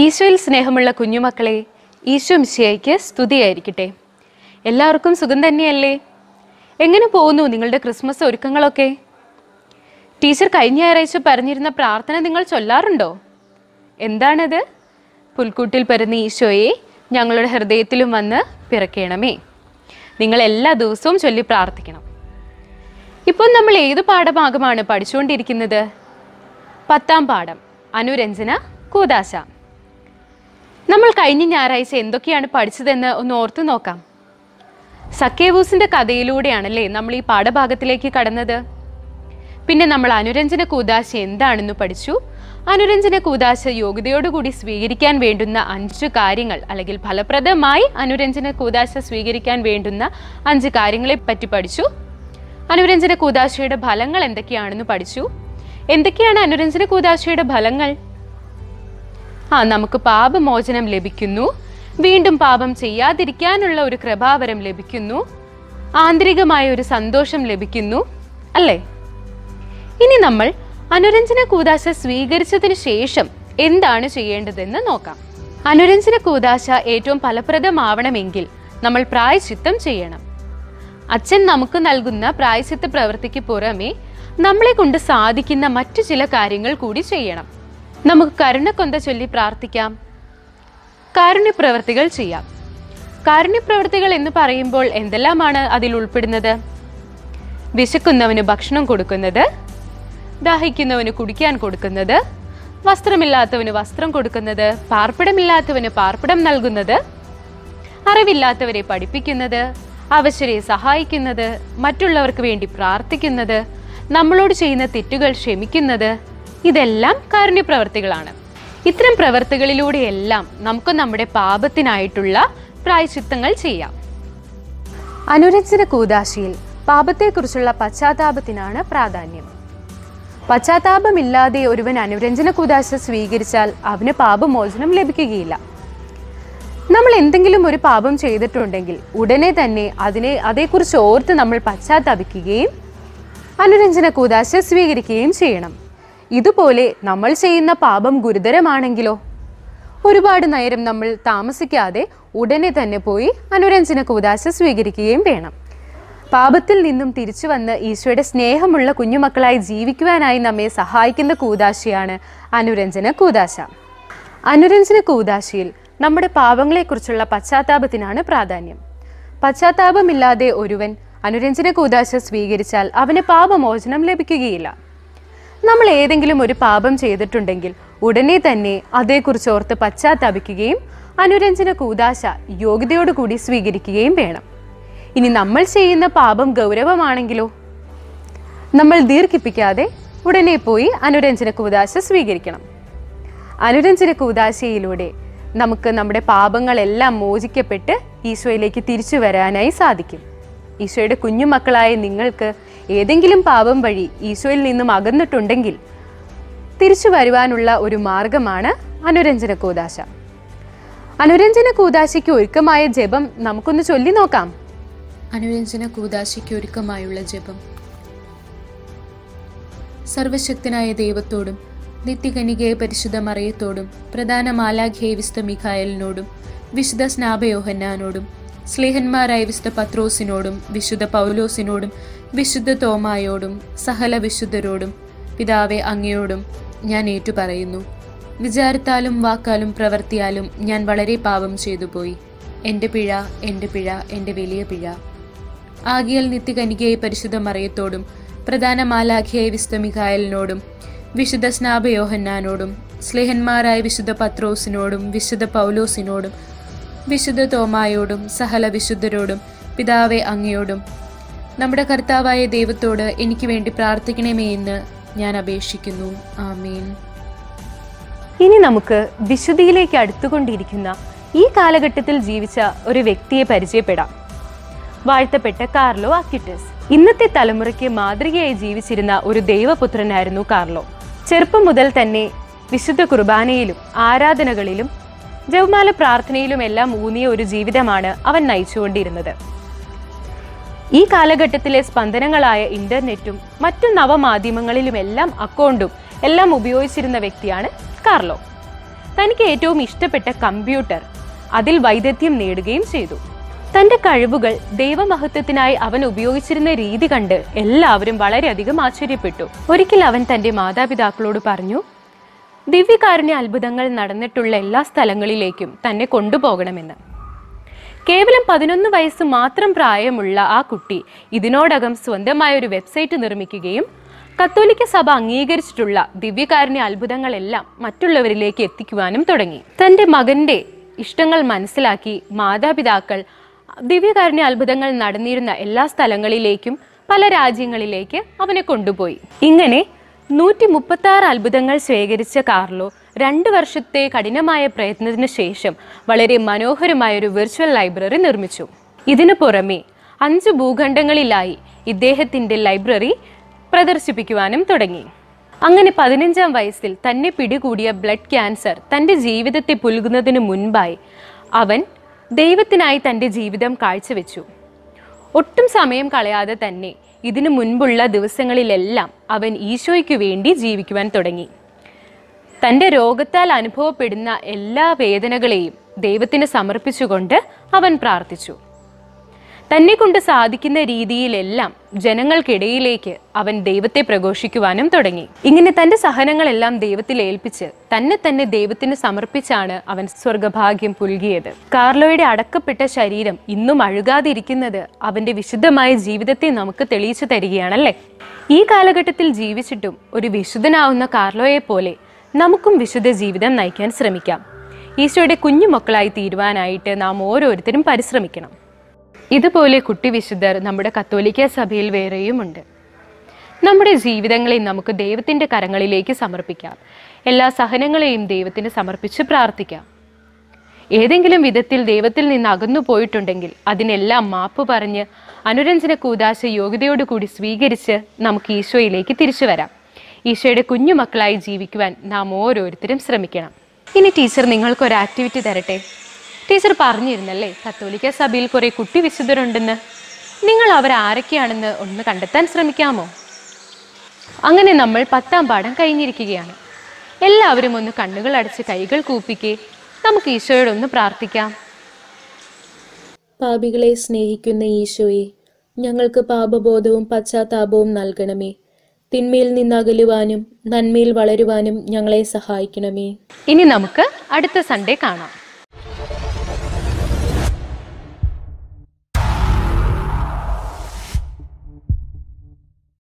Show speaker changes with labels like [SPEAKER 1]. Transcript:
[SPEAKER 1] ഈശോയിൽ സ്നേഹമുള്ള കുഞ്ഞുമക്കളെ ഈശോ മിശിയായിക്ക് സ്തുതിയായിരിക്കട്ടെ എല്ലാവർക്കും സുഖം തന്നെയല്ലേ എങ്ങനെ പോകുന്നു നിങ്ങളുടെ ക്രിസ്മസ് ഒരുക്കങ്ങളൊക്കെ ടീച്ചർ കഴിഞ്ഞ ഞായറാഴ്ച പറഞ്ഞിരുന്ന പ്രാർത്ഥന നിങ്ങൾ ചൊല്ലാറുണ്ടോ എന്താണത് പുൽക്കൂട്ടിൽ പിറന്ന ഈശോയെ ഞങ്ങളുടെ ഹൃദയത്തിലും വന്ന് പിറക്കണമേ നിങ്ങൾ എല്ലാ ദിവസവും ചൊല്ലി പ്രാർത്ഥിക്കണം ഇപ്പോൾ നമ്മൾ ഏത് പാഠഭാഗമാണ് പഠിച്ചുകൊണ്ടിരിക്കുന്നത് പത്താം പാഠം അനുരഞ്ജന കൂതാശ നമ്മൾ കഴിഞ്ഞ ഞായറാഴ്ച എന്തൊക്കെയാണ് പഠിച്ചതെന്ന് ഒന്ന് ഓർത്തു നോക്കാം സക്കേവൂസിന്റെ കഥയിലൂടെയാണല്ലേ നമ്മൾ ഈ പാഠഭാഗത്തിലേക്ക് കടന്നത് പിന്നെ നമ്മൾ അനുരഞ്ജന കൂതാശ എന്താണെന്ന് പഠിച്ചു അനുരഞ്ജന കൂതാശ യോഗ്യതയോടുകൂടി സ്വീകരിക്കാൻ വേണ്ടുന്ന അഞ്ച് കാര്യങ്ങൾ അല്ലെങ്കിൽ ഫലപ്രദമായി അനുരഞ്ജന കൂതാശ സ്വീകരിക്കാൻ വേണ്ടുന്ന അഞ്ച് കാര്യങ്ങളെ പറ്റി പഠിച്ചു അനുരഞ്ജന കൂതാശയുടെ ഫലങ്ങൾ എന്തൊക്കെയാണെന്ന് പഠിച്ചു എന്തൊക്കെയാണ് അനുരഞ്ജന കൂതാശയുടെ ഫലങ്ങൾ ആ നമുക്ക് പാപമോചനം ലഭിക്കുന്നു വീണ്ടും പാപം ചെയ്യാതിരിക്കാനുള്ള ഒരു കൃപാവരം ലഭിക്കുന്നു ആന്തരികമായ ഒരു സന്തോഷം ലഭിക്കുന്നു അല്ലേ ഇനി നമ്മൾ അനുരഞ്ജന കൂതാശ സ്വീകരിച്ചതിന് ശേഷം എന്താണ് ചെയ്യേണ്ടതെന്ന് നോക്കാം അനുരഞ്ജന കൂതാശ ഏറ്റവും ഫലപ്രദമാവണമെങ്കിൽ നമ്മൾ പ്രായശ്ചിത്തം ചെയ്യണം അച്ഛൻ നമുക്ക് നൽകുന്ന പ്രായശ്ചിത്ത പ്രവൃത്തിക്ക് പുറമെ നമ്മളെ കൊണ്ട് സാധിക്കുന്ന മറ്റു ചില കാര്യങ്ങൾ കൂടി ചെയ്യണം നമുക്ക് കരുണക്കൊന്ത ചൊല്ലി പ്രാർത്ഥിക്കാം കാരുണ്യപ്രവർത്തികൾ ചെയ്യാം കാരുണ്യപ്രവർത്തികൾ എന്ന് പറയുമ്പോൾ എന്തെല്ലാമാണ് അതിൽ ഉൾപ്പെടുന്നത് വിശക്കുന്നവന് ഭക്ഷണം കൊടുക്കുന്നത് ദാഹിക്കുന്നവന് കുടിക്കാൻ കൊടുക്കുന്നത് വസ്ത്രമില്ലാത്തവന് വസ്ത്രം കൊടുക്കുന്നത് പാർപ്പിടമില്ലാത്തവന് പാർപ്പിടം നൽകുന്നത് അറിവില്ലാത്തവരെ പഠിപ്പിക്കുന്നത് അവശരെ സഹായിക്കുന്നത് മറ്റുള്ളവർക്ക് വേണ്ടി പ്രാർത്ഥിക്കുന്നത് നമ്മളോട് ചെയ്യുന്ന തെറ്റുകൾ ക്ഷമിക്കുന്നത് ഇതെല്ലാം കാരുണ്യപ്രവർത്തികളാണ് ഇത്തരം പ്രവർത്തികളിലൂടെയെല്ലാം നമുക്ക് നമ്മുടെ പാപത്തിനായിട്ടുള്ള പ്രായച്ചിത്തങ്ങൾ ചെയ്യാം അനുരഞ്ജന കൂതാശിയിൽ പാപത്തെക്കുറിച്ചുള്ള പശ്ചാത്താപത്തിനാണ് പ്രാധാന്യം പശ്ചാത്താപമില്ലാതെ ഒരുവൻ അനുരഞ്ജന കൂതാശ സ്വീകരിച്ചാൽ അവന് പാപമോചനം ലഭിക്കുകയില്ല നമ്മൾ എന്തെങ്കിലും ഒരു പാപം ചെയ്തിട്ടുണ്ടെങ്കിൽ ഉടനെ തന്നെ അതിനെ അതേക്കുറിച്ച് ഓർത്ത് നമ്മൾ പശ്ചാത്താപിക്കുകയും അനുരഞ്ജന കൂതാശ സ്വീകരിക്കുകയും ചെയ്യണം ഇതുപോലെ നമ്മൾ ചെയ്യുന്ന പാപം ഗുരുതരമാണെങ്കിലോ ഒരുപാട് നേരം നമ്മൾ താമസിക്കാതെ ഉടനെ തന്നെ പോയി അനുരഞ്ജന കൂതാശ സ്വീകരിക്കുകയും വേണം പാപത്തിൽ നിന്നും തിരിച്ചു വന്ന് ഈശോയുടെ സ്നേഹമുള്ള കുഞ്ഞുമക്കളായി ജീവിക്കുവാനായി നമ്മെ സഹായിക്കുന്ന കൂതാശയാണ് അനുരഞ്ജന കൂതാശ അനുരഞ്ജന കൂതാശയിൽ നമ്മുടെ പാപങ്ങളെക്കുറിച്ചുള്ള പശ്ചാത്താപത്തിനാണ് പ്രാധാന്യം പശ്ചാത്താപമില്ലാതെ ഒരുവൻ അനുരഞ്ജന കൂതാശ സ്വീകരിച്ചാൽ അവന് പാപമോചനം ലഭിക്കുകയില്ല നമ്മൾ ഏതെങ്കിലും ഒരു പാപം ചെയ്തിട്ടുണ്ടെങ്കിൽ ഉടനെ തന്നെ അതേക്കുറിച്ച് ഓർത്ത് പശ്ചാത്താപിക്കുകയും അനുരഞ്ജന കൂതാശ യോഗ്യതയോടുകൂടി സ്വീകരിക്കുകയും വേണം ഇനി നമ്മൾ ചെയ്യുന്ന പാപം ഗൗരവമാണെങ്കിലോ നമ്മൾ ദീർഘിപ്പിക്കാതെ ഉടനെ പോയി അനുരഞ്ജന കൂതാശ സ്വീകരിക്കണം അനുരഞ്ജന കൂതാശയിലൂടെ നമുക്ക് നമ്മുടെ പാപങ്ങളെല്ലാം മോചിക്കപ്പെട്ട് ഈശോയിലേക്ക് തിരിച്ചു വരാനായി സാധിക്കും ഈശോയുടെ കുഞ്ഞുമക്കളായ നിങ്ങൾക്ക് ഏതെങ്കിലും പാപം വഴി ഈശോയിൽ നിന്നും അകന്നിട്ടുണ്ടെങ്കിൽ തിരിച്ചു വരുവാനുള്ള ഒരു മാർഗമാണ് അനുരഞ്ജന കൂതാശ അനുരഞ്ജന കൂതാശയ്ക്ക് ഒരുക്കമായ ജപം നമുക്കൊന്ന് ചൊല്ലി നോക്കാം
[SPEAKER 2] അനുരഞ്ജന കൂതാശയ്ക്ക് ഒരുക്കമായുള്ള ജപം സർവശക്തനായ ദൈവത്തോടും നിത്യകനികയെ പരിശുദ്ധ മറിയത്തോടും പ്രധാന മാലാഖ്യേ വിശുദ്ധ മിഖായലിനോടും വിശുദ്ധ സ്നാപയോഹന്നാനോടും സ്ലേഹന്മാരായ വിശുദ്ധ പത്രോസിനോടും വിശുദ്ധ പൗലോസിനോടും വിശുദ്ധ തോമായോടും സഹല വിശുദ്ധരോടും പിതാവെ അങ്ങയോടും ഞാൻ ഏറ്റുപറയുന്നു വിചാരത്താലും വാക്കാലും പ്രവർത്തിയാലും ഞാൻ വളരെ പാപം ചെയ്തു പോയി എൻ്റെ പിഴ എൻ്റെ പിഴ എൻ്റെ വലിയ പിഴ ആകിയാൽ നിത്യകനികയെ പരിശുദ്ധ മറിയത്തോടും പ്രധാന മാലാഖിയായ വിശുദ്ധ മിഖായലിനോടും വിശുദ്ധ സ്നാപയോഹന്നാനോടും സ്ലേഹന്മാരായ വിശുദ്ധ പത്രോസിനോടും വിശുദ്ധ പൗലോസിനോടും വിശുദ്ധ തോമായോടും സഹല വിശുദ്ധരോടും പിതാവെ അങ്ങയോടും നമ്മുടെ കർത്താവായ ദൈവത്തോട് എനിക്ക് വേണ്ടി പ്രാർത്ഥിക്കണമേ എന്ന് ഞാൻ അപേക്ഷിക്കുന്നു ആമേൻ
[SPEAKER 1] ഇനി നമുക്ക് വിശുദ്ധിയിലേക്ക് അടുത്തുകൊണ്ടിരിക്കുന്ന ഈ കാലഘട്ടത്തിൽ ജീവിച്ച ഒരു വ്യക്തിയെ പരിചയപ്പെടാം വാഴ്ത്തപ്പെട്ട കാർലോ അക്യുട്ടസ് ഇന്നത്തെ തലമുറയ്ക്ക് മാതൃകയായി ജീവിച്ചിരുന്ന ഒരു ദൈവപുത്രനായിരുന്നു കാർലോ ചെറുപ്പം മുതൽ തന്നെ വിശുദ്ധ കുർബാനയിലും ആരാധനകളിലും ജവമാല പ്രാർത്ഥനയിലും എല്ലാം ഊന്നിയ ഒരു ജീവിതമാണ് അവൻ നയിച്ചുകൊണ്ടിരുന്നത് ഈ കാലഘട്ടത്തിലെ സ്പന്ദനങ്ങളായ ഇന്റർനെറ്റും മറ്റു നവമാധ്യമങ്ങളിലുമെല്ലാം അക്കൗണ്ടും എല്ലാം ഉപയോഗിച്ചിരുന്ന വ്യക്തിയാണ് കാർലോ തനിക്ക് ഏറ്റവും ഇഷ്ടപ്പെട്ട കമ്പ്യൂട്ടർ അതിൽ വൈദഗ്ധ്യം നേടുകയും ചെയ്തു തന്റെ കഴിവുകൾ ദൈവമഹത്വത്തിനായി അവൻ ഉപയോഗിച്ചിരുന്ന രീതി കണ്ട് എല്ലാവരും വളരെയധികം ആശ്ചര്യപ്പെട്ടു ഒരിക്കൽ അവൻ തന്റെ മാതാപിതാക്കളോട് പറഞ്ഞു ദിവ്യകാരുണ്യ അത്ഭുതങ്ങൾ നടന്നിട്ടുള്ള എല്ലാ സ്ഥലങ്ങളിലേക്കും തന്നെ കൊണ്ടുപോകണമെന്ന് കേവലം പതിനൊന്ന് വയസ്സ് മാത്രം പ്രായമുള്ള ആ കുട്ടി ഇതിനോടകം സ്വന്തമായ ഒരു വെബ്സൈറ്റ് നിർമ്മിക്കുകയും കത്തോലിക്ക സഭ അംഗീകരിച്ചിട്ടുള്ള ദിവ്യകാരുണ്യ അത്ഭുതങ്ങളെല്ലാം മറ്റുള്ളവരിലേക്ക് എത്തിക്കുവാനും തുടങ്ങി തൻ്റെ മകൻ്റെ ഇഷ്ടങ്ങൾ മനസ്സിലാക്കി മാതാപിതാക്കൾ ദിവ്യകാരുണ്യ അത്ഭുതങ്ങൾ നടന്നിരുന്ന എല്ലാ സ്ഥലങ്ങളിലേക്കും പല രാജ്യങ്ങളിലേക്ക് അവനെ കൊണ്ടുപോയി ഇങ്ങനെ നൂറ്റി മുപ്പത്തി ആറ് അത്ഭുതങ്ങൾ ശേഖരിച്ച കാർലോ രണ്ട് വർഷത്തെ കഠിനമായ പ്രയത്നത്തിന് ശേഷം വളരെ മനോഹരമായ ഒരു വിർച്വൽ ലൈബ്രറി നിർമ്മിച്ചു ഇതിനു പുറമെ അഞ്ച് ഭൂഖണ്ഡങ്ങളിലായി ഇദ്ദേഹത്തിന്റെ ലൈബ്രറി പ്രദർശിപ്പിക്കുവാനും തുടങ്ങി അങ്ങനെ പതിനഞ്ചാം വയസ്സിൽ തന്നെ പിടികൂടിയ ബ്ലഡ് ക്യാൻസർ തൻ്റെ ജീവിതത്തെ പുലുകുന്നതിന് മുൻപായി അവൻ ദൈവത്തിനായി തൻ്റെ ജീവിതം കാഴ്ചവെച്ചു ഒട്ടും സമയം കളയാതെ തന്നെ ഇതിനു മുൻപുള്ള ദിവസങ്ങളിലെല്ലാം അവൻ ഈശോയ്ക്ക് വേണ്ടി ജീവിക്കുവാൻ തുടങ്ങി തൻ്റെ രോഗത്താൽ അനുഭവപ്പെടുന്ന എല്ലാ വേദനകളെയും ദൈവത്തിന് സമർപ്പിച്ചുകൊണ്ട് അവൻ പ്രാർത്ഥിച്ചു തന്നെ കൊണ്ട് സാധിക്കുന്ന രീതിയിലെല്ലാം ജനങ്ങൾക്കിടയിലേക്ക് അവൻ ദൈവത്തെ പ്രഘോഷിക്കുവാനും തുടങ്ങി ഇങ്ങനെ തന്റെ സഹനങ്ങളെല്ലാം ദൈവത്തിൽ ഏൽപ്പിച്ച് തന്നെ തന്നെ ദൈവത്തിന് സമർപ്പിച്ചാണ് അവൻ സ്വർഗഭാഗ്യം പുൽകിയത് കാർലോയുടെ അടക്കപ്പെട്ട ശരീരം ഇന്നും അഴുകാതിരിക്കുന്നത് അവന്റെ വിശുദ്ധമായ ജീവിതത്തെ നമുക്ക് തെളിയിച്ചു തരികയാണല്ലേ ഈ കാലഘട്ടത്തിൽ ജീവിച്ചിട്ടും ഒരു വിശുദ്ധനാവുന്ന കാർലോയെ പോലെ നമുക്കും വിശുദ്ധ ജീവിതം നയിക്കാൻ ശ്രമിക്കാം ഈശോയുടെ കുഞ്ഞു മക്കളായി തീരുവാനായിട്ട് നാം ഓരോരുത്തരും പരിശ്രമിക്കണം ഇതുപോലെ കുട്ടി വിശുദ്ധർ നമ്മുടെ കത്തോലിക്ക സഭയിൽ വേറെയുമുണ്ട് നമ്മുടെ ജീവിതങ്ങളെ നമുക്ക് ദൈവത്തിൻ്റെ കരങ്ങളിലേക്ക് സമർപ്പിക്കാം എല്ലാ സഹനങ്ങളെയും ദൈവത്തിന് സമർപ്പിച്ച് പ്രാർത്ഥിക്കാം ഏതെങ്കിലും വിധത്തിൽ ദൈവത്തിൽ നിന്ന് അകന്നു പോയിട്ടുണ്ടെങ്കിൽ അതിനെല്ലാം മാപ്പ് പറഞ്ഞ് അനുരഞ്ജന കൂതാശ യോഗ്യതയോടുകൂടി സ്വീകരിച്ച് നമുക്ക് ഈശോയിലേക്ക് തിരിച്ചു വരാം ഈശോയുടെ കുഞ്ഞുമക്കളായി ജീവിക്കുവാൻ നാം ഓരോരുത്തരും ശ്രമിക്കണം ഇനി ടീച്ചർ നിങ്ങൾക്കൊരു ആക്ടിവിറ്റി തരട്ടെ ടീച്ചർ പറഞ്ഞിരുന്നല്ലേ കത്തോലിക്ക സഭയിൽ കുറെ കുട്ടി വിശുദ്ധരുണ്ടെന്ന് നിങ്ങൾ അവർ ആരൊക്കെയാണെന്ന് ഒന്ന് കണ്ടെത്താൻ ശ്രമിക്കാമോ അങ്ങനെ നമ്മൾ പത്താം പാഠം കഴിഞ്ഞിരിക്കുകയാണ് എല്ലാവരും ഒന്ന് കണ്ണുകൾ അടച്ച് കൈകൾ കൂപ്പിക്കേ നമുക്ക് ഈശോയോടൊന്ന് പ്രാർത്ഥിക്കാം
[SPEAKER 2] പാപികളെ സ്നേഹിക്കുന്ന ഈശോയെ ഞങ്ങൾക്ക് പാപബോധവും പശ്ചാത്താപവും നൽകണമേ തിന്മയിൽ നിന്നകലുവാനും നന്മയിൽ വളരുവാനും ഞങ്ങളെ സഹായിക്കണമേ
[SPEAKER 1] ഇനി നമുക്ക് അടുത്ത സൺഡേ കാണാം